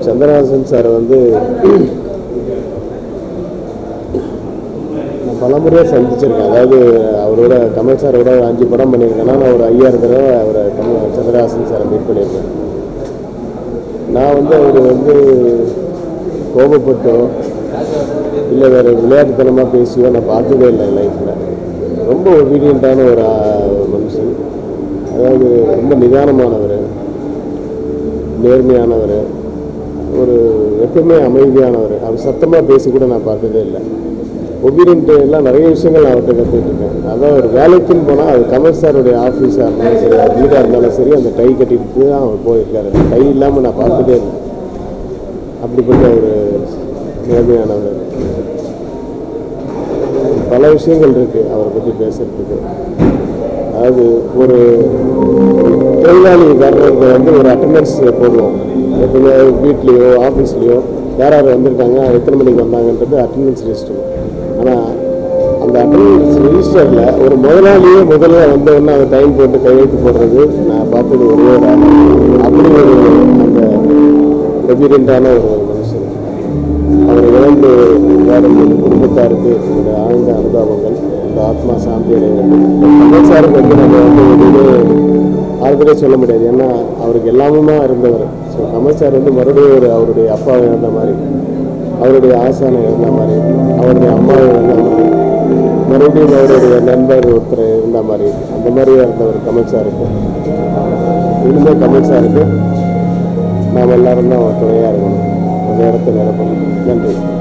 Chandrahasan sir வந்து நான் பல முறையாக சந்திச்சிருக்கேன் அதாவது அவரோட கமல் சாரோட ஒரு அஞ்சு படம் பண்ணியிருக்கேன்னா நான் ஒரு ஐயாயிரம் தடவை அவரை கமல் சந்திரஹாசன் சாரை மீட் பண்ணியிருக்கேன் நான் வந்து அவர் வந்து கோபப்பட்டோ இல்லை வேறு விளையாட்டுத்தனமாக பேசியோ நான் பார்த்ததே இல்லை லைஃப்பில் ரொம்ப ஒபீடியண்ட்டான ஒரு ஆ, மனுஷன் அதாவது ரொம்ப நிதானமானவர் நேர்மையானவர் ஒரு எப்பவுமே அமைதியானவர் அவர் சத்தமாக பேசி கூட நான் பார்த்ததே இல்லை ஒபீடியன்ட் எல்லாம் நிறைய விஷயங்கள் நான் அவர்கிட்ட கற்றுக்கிட்டு இருக்கேன் அதான் ஒரு வேலைக்குன்னு போனால் அது கமல் சாருடைய ஆஃபீஸாக இருந்தாலும் சரி அது வீடாக இருந்தாலும் சரி அந்த டை கட்டிட்டு தான் அவர் போயிருக்காரு டை இல்லாமல் நான் பார்த்ததே இல்லை அப்படிப்பட்ட ஒரு நேர்மையானவர் பல விஷயங்கள் இருக்கு அவரை பற்றி பேசுறதுக்கு அதாவது ஒரு தொழிலாளிக்காரருக்கு வந்து ஒரு அட்டண்டன்ஸ் போடுவோம் எப்பவுமே வீட்லேயோ ஆஃபீஸ்லேயோ யார் யார் வந்திருக்காங்க எத்தனை மணிக்கு வந்தாங்கன்றது அட்டண்டன்ஸ் லிஸ்ட்டு ஆனால் அந்த அட்டண்டன்ஸ் ரிஜிஸ்டரில் ஒரு முதலாளியே முதல்ல வந்தவொடனே அந்த டைம் போட்டு கையெழுத்து போடுறது நான் பார்த்தது ஒரே ஒரு ஆள் அப்படி ஒரு அந்த ஒபீடியண்டான ஒரு மனுஷன் அவர் இழந்து வாடும் இந்த குடும்பத்தாருக்கு என்னுடைய ஆழ்ந்த அனுதாபங்கள் இந்த ஆத்மா சாந்தி அடைய வேண்டும் கமல் சாருக்கு வந்து நம்ம வந்து எதுவுமே ஆறுதலே சொல்ல முடியாது ஏன்னா அவருக்கு எல்லாமுமா இருந்தவர் ஸோ கமல் சார் வந்து மறுபடியும் ஒரு அவருடைய அப்பாவை இழந்த மாதிரி அவருடைய ஆசானை இழந்த மாதிரி அவருடைய அம்மாவை இழந்த மாதிரி மறுபடியும் அவருடைய நண்பர் ஒருத்தர் இருந்த மாதிரி அந்த மாதிரி இருந்தவர் கமல் சாருக்கு இனிமேல் கமல் சாருக்கு நாம் எல்லாரும் தான் துணையாக இருக்கணும் அந்த இடத்த நிரப்பணும் நன்றி